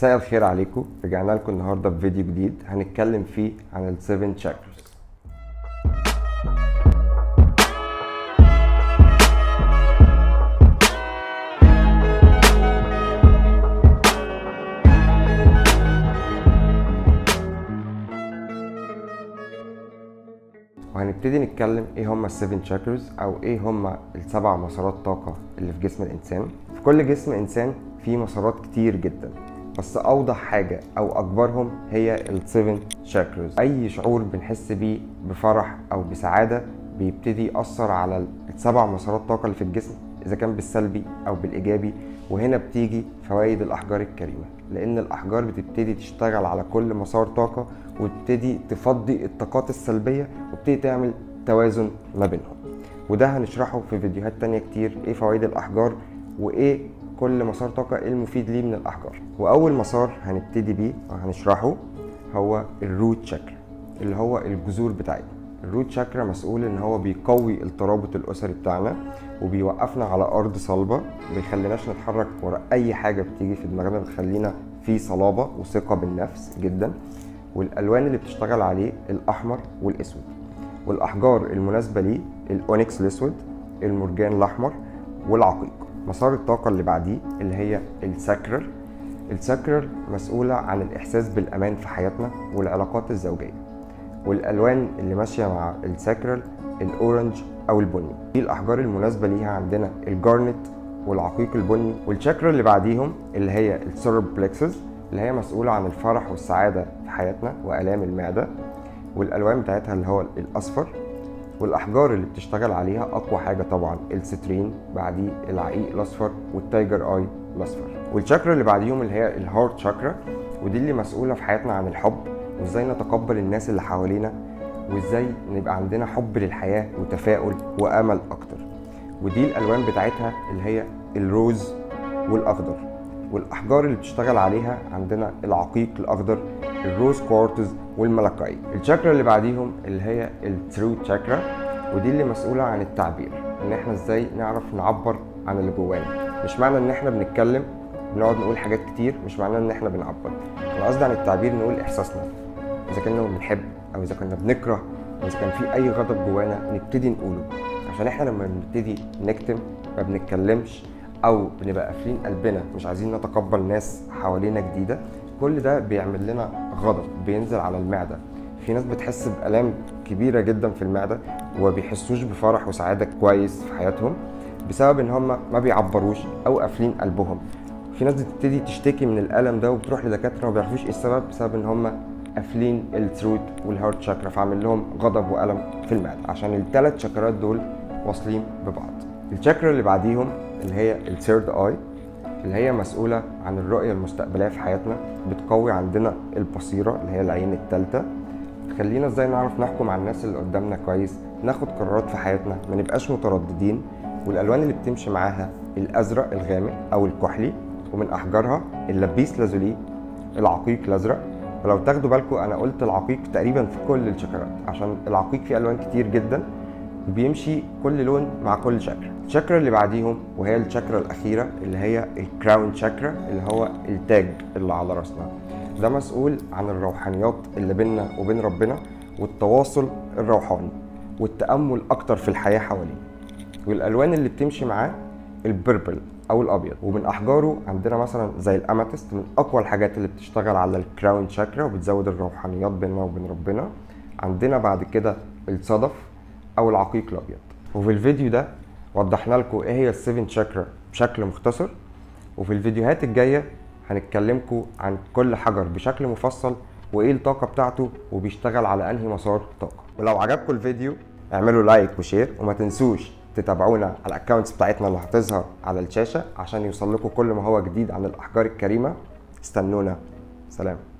مساء الخير عليكم رجعنا لكم النهارده بفيديو جديد هنتكلم فيه عن ال 7 chakras وهنبتدي نتكلم ايه هما ال 7 chakras او ايه هما السبع مسارات طاقة اللي في جسم الانسان في كل جسم انسان في مسارات كتير جدا بس اوضح حاجة او اكبرهم هي ال 7 chakras اي شعور بنحس بيه بفرح او بسعادة بيبتدي يأثر على السبع مسارات طاقة اللي في الجسم اذا كان بالسلبي او بالايجابي وهنا بتيجي فوائد الاحجار الكريمه لان الاحجار بتبتدي تشتغل على كل مسار طاقه وتبتدي تفضي الطاقات السلبيه وبتبتدي تعمل توازن ما بينهم وده هنشرحه في فيديوهات تانية كتير ايه فوائد الاحجار وايه كل مسار طاقه ايه المفيد ليه من الاحجار واول مسار هنبتدي بيه وهنشرحه هو الروت شاكرا اللي هو الجذور بتاعتنا الروت شاكرا مسؤول ان هو بيقوي الترابط الاسري بتاعنا وبيوقفنا على ارض صلبه ما بيخليناش نتحرك ورا اي حاجه بتيجي في دماغنا بتخلينا في صلابه وثقه بالنفس جدا والالوان اللي بتشتغل عليه الاحمر والاسود والاحجار المناسبه ليه الاونكس الاسود المرجان الاحمر والعقيق مسار الطاقه اللي بعديه اللي هي الساكرال الساكرال مسؤوله عن الاحساس بالامان في حياتنا والعلاقات الزوجيه والالوان اللي ماشيه مع الساكرال الاورنج او البني دي الاحجار المناسبه ليها عندنا الجارنت والعقيق البني والشاكرا اللي بعديهم اللي هي السيرب بلكسس اللي هي مسؤوله عن الفرح والسعاده في حياتنا والام المعده والالوان بتاعتها اللي هو الاصفر والاحجار اللي بتشتغل عليها اقوى حاجه طبعا السترين بعديه العقيق الاصفر والتايجر اي الاصفر والشاكرا اللي بعديهم اللي هي الهارت شاكرا ودي اللي مسؤوله في حياتنا عن الحب وازاي نتقبل الناس اللي حوالينا وازاي نبقى عندنا حب للحياه وتفاؤل وامل اكتر ودي الالوان بتاعتها اللي هي الروز والاخضر والاحجار اللي بتشتغل عليها عندنا العقيق الاخضر الروز كوارتز والملكاي الشاكرا اللي بعديهم اللي هي الترو شاكرا ودي اللي مسؤوله عن التعبير ان احنا ازاي نعرف نعبر عن اللي جوانا مش معنى ان احنا بنتكلم بنقعد نقول حاجات كتير مش معناه ان احنا بنعبر انا قصدي عن التعبير نقول احساسنا اذا كنا بنحب او اذا كنا بنكره او اذا كان في اي غضب جوانا نبتدي نقوله عشان احنا لما بنبتدي نكتم ما بنتكلمش او بنبقى قافلين قلبنا مش عايزين نتقبل ناس حوالينا جديده كل ده بيعمل لنا غضب بينزل على المعده في ناس بتحس بالام كبيره جدا في المعده وما بيحسوش بفرح وسعاده كويس في حياتهم بسبب ان هم ما بيعبروش او قافلين قلبهم في ناس بتبتدي تشتكي من الالم ده وبتروح لدكاتره ما بيعرفوش ايه السبب بسبب ان هم قافلين الثروت والهارت شاكرا فعامل لهم غضب والم في المعده عشان الثلاث شاكرات دول واصلين ببعض الشاكرا اللي بعديهم اللي هي الثيرد اي اللي هي مسؤوله عن الرؤيه المستقبليه في حياتنا بتقوي عندنا البصيره اللي هي العين الثالثه تخلينا ازاي نعرف نحكم على الناس اللي قدامنا كويس ناخد قرارات في حياتنا ما نبقاش مترددين والالوان اللي بتمشي معاها الازرق الغامق او الكحلي ومن احجارها اللبيس لازولي العقيق الازرق ولو تاخدوا بالكم انا قلت العقيق تقريبا في كل الشاكرات عشان العقيق فيه الوان كتير جدا وبيمشي كل لون مع كل شاكرا الشاكرا اللي بعديهم وهي الشاكرا الاخيره اللي هي الكراون شاكرا اللي هو التاج اللي على راسنا ده مسؤول عن الروحانيات اللي بيننا وبين ربنا والتواصل الروحاني والتامل اكتر في الحياه حوالينا والالوان اللي بتمشي معاه البربل او الابيض ومن احجاره عندنا مثلا زي الاماتيست من اقوى الحاجات اللي بتشتغل على الكراون شاكرا وبتزود الروحانيات بيننا وبين ربنا عندنا بعد كده الصدف او العقيق الابيض وفي الفيديو ده وضحنا لكم ايه هي السيفن شاكرا بشكل مختصر وفي الفيديوهات الجايه هنتكلمكم عن كل حجر بشكل مفصل وايه الطاقه بتاعته وبيشتغل على انهي مسار طاقه ولو عجبكم الفيديو اعملوا لايك وشير وما تنسوش تتابعونا على الاكونتس بتاعتنا اللي هتظهر على الشاشه عشان يوصل لكم كل ما هو جديد عن الاحجار الكريمه استنونا سلام